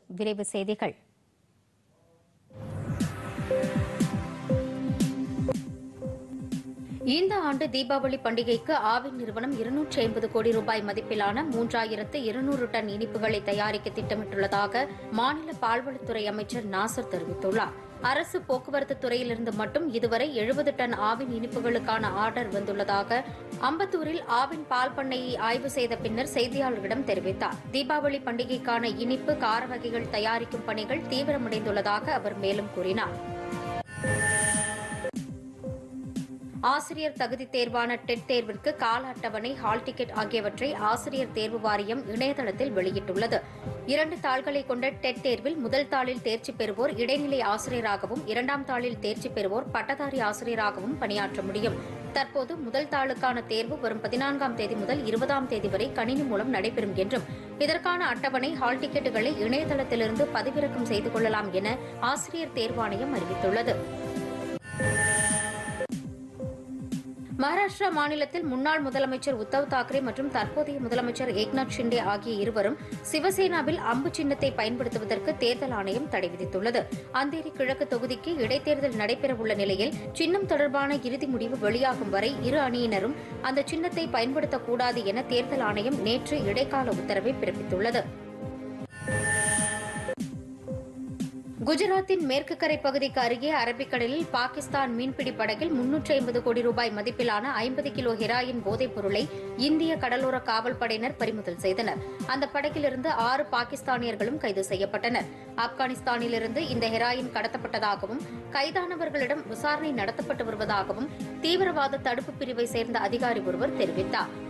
விரைவு செய்திகள் இந்த ஆண்டு தீபாவளி பண்டிகைக்கு ஆவின் நிறுவனம் இருநூற்றி ஐம்பது கோடி ரூபாய் மதிப்பிலான மூன்றாயிரத்து இருநூறு டன் இனிப்புகளை தயாரிக்க திட்டமிட்டுள்ளதாக மாநில பால்வளத்துறை அமைச்சர் நாசர் தெரிவித்துள்ளார் அரசு போக்குவரத்து துறையிலிருந்து மட்டும் இதுவரை எழுபது டன் ஆவின் இனிப்புகளுக்கான ஆர்டர் வந்துள்ளதாக அம்பத்தூரில் ஆவின் பால் பண்ணையை ஆய்வு செய்த பின்னர் செய்தியாளர்களிடம் தெரிவித்தார் தீபாவளி பண்டிகைக்கான இனிப்பு கார வகைகள் தயாரிக்கும் பணிகள் தீவிரமடைந்துள்ளதாக அவர் மேலும் கூறினார் ஆசிரியர் தகுதி தேர்வான டெட் தேர்விற்கு கால அட்டவணை ஹால் டிக்கெட் ஆகியவற்றை ஆசிரியர் தேர்வு வாரியம் இணையதளத்தில் வெளியிட்டுள்ளது இரண்டு தாள்களை கொண்ட டெட் தேர்வில் முதல் தாளில் தேர்ச்சி பெறுவோர் இடைநிலை ஆசிரியராகவும் இரண்டாம் தாளில் தேர்ச்சி பெறுவோர் பட்டதாரி ஆசிரியராகவும் பணியாற்ற முடியும் தற்போது முதல் தாளுக்கான தேர்வு வரும் பதினான்காம் தேதி முதல் இருபதாம் தேதி வரை கணினி மூலம் நடைபெறும் என்றும் இதற்கான அட்டவணை ஹால் டிக்கெட்டுகளை இணையதளத்திலிருந்து பதிவிறக்கம் செய்து கொள்ளலாம் என ஆசிரியர் தேர்வாணையம் அறிவித்துள்ளது மகாராஷ்டிரா மாநிலத்தில் முன்னாள் முதலமைச்சர் உத்தவ் தாக்கரே மற்றும் தற்போதைய முதலமைச்சர் ஏக்நாத் ஷிண்டே ஆகிய இருவரும் சிவசேனாவில் அம்பு சின்னத்தை பயன்படுத்துவதற்கு தேர்தல் ஆணையம் தடை விதித்துள்ளது அந்தேரி கிழக்கு தொகுதிக்கு இடைத்தேர்தல் நடைபெறவுள்ள நிலையில் சின்னம் தொடர்பான இறுதி முடிவு வெளியாகும் வரை இரு அணியினரும் அந்த சின்னத்தை பயன்படுத்தக்கூடாது என தேர்தல் ஆணையம் நேற்று இடைக்கால உத்தரவை பிறப்பித்துள்ளது குஜராத்தின் மேற்கு கரை பகுதிக்கு அருகே அரபிக்கடலில் பாகிஸ்தான் மீன்பிடி படகில் முன்னூற்றி ஐம்பது கோடி ரூபாய் மதிப்பிலான ஐம்பது கிலோ ஹெராயின் போதைப் பொருளை இந்திய கடலோர காவல் படையினர் பறிமுதல் செய்தனர் அந்த படகிலிருந்து ஆறு பாகிஸ்தானியர்களும் கைது செய்யப்பட்டனர் ஆப்கானிஸ்தானிலிருந்து இந்த ஹெராயின் கடத்தப்பட்டதாகவும் கைதானவர்களிடம் விசாரணை நடத்தப்பட்டு வருவதாகவும் தீவிரவாத தடுப்பு பிரிவை சேர்ந்த அதிகாரி ஒருவர் தெரிவித்தார்